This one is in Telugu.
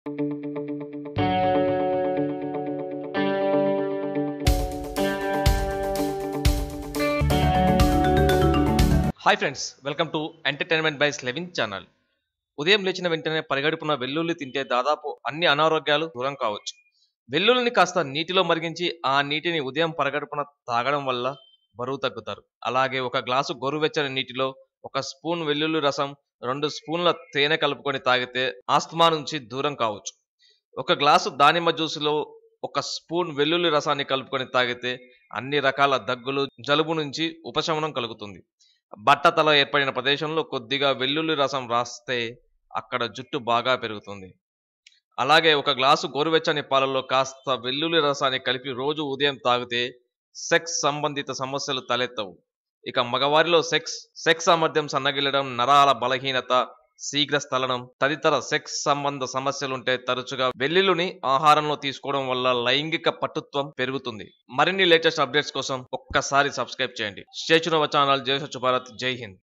hi friends welcome to entertainment by Slevin channel ఉదయం లేచిన వెంటనే పరిగడుపున వెల్లుల్లి తింటే దాదాపు అన్ని అనారోగ్యాలు దూరం కావచ్చు వెల్లుల్లిని కాస్త నీటిలో మరిగించి ఆ నీటిని ఉదయం పరగడుపున తాగడం వల్ల బరువు తగ్గుతారు అలాగే ఒక గ్లాసు గోరువెచ్చని నీటిలో ఒక స్పూన్ వెల్లుల్లి రసం రెండు స్పూన్ల తేనె కలుపుకొని తాగితే ఆస్తమా నుంచి దూరం కావచ్చు ఒక గ్లాసు దానిమ్మ జ్యూసులో ఒక స్పూన్ వెల్లుల్లి రసాన్ని కలుపుకొని తాగితే అన్ని రకాల దగ్గులు జలుబు నుంచి ఉపశమనం కలుగుతుంది బట్టతల ఏర్పడిన ప్రదేశంలో కొద్దిగా వెల్లుల్లి రసం రాస్తే అక్కడ జుట్టు బాగా పెరుగుతుంది అలాగే ఒక గ్లాసు గోరువెచ్చని పాలల్లో కాస్త వెల్లుల్లి రసాన్ని కలిపి రోజు ఉదయం తాగితే సెక్స్ సంబంధిత సమస్యలు తలెత్తవు ఇక మగవారిలో సెక్స్ సెక్స్ సామర్థ్యం సన్నగిల్లడం నరాల బలహీనత శీఘ్ర స్థలనం తదితర సెక్స్ సంబంధ సమస్యలుంటే తరచుగా వెల్లుల్లిని ఆహారంలో తీసుకోవడం వల్ల లైంగిక పటుత్వం పెరుగుతుంది మరిన్ని లేటెస్ట్ అప్డేట్స్ కోసం ఒక్కసారి సబ్స్క్రైబ్ చేయండి స్టేచునవ ఛానల్ జయసచ్చు భారత్ జై హింద్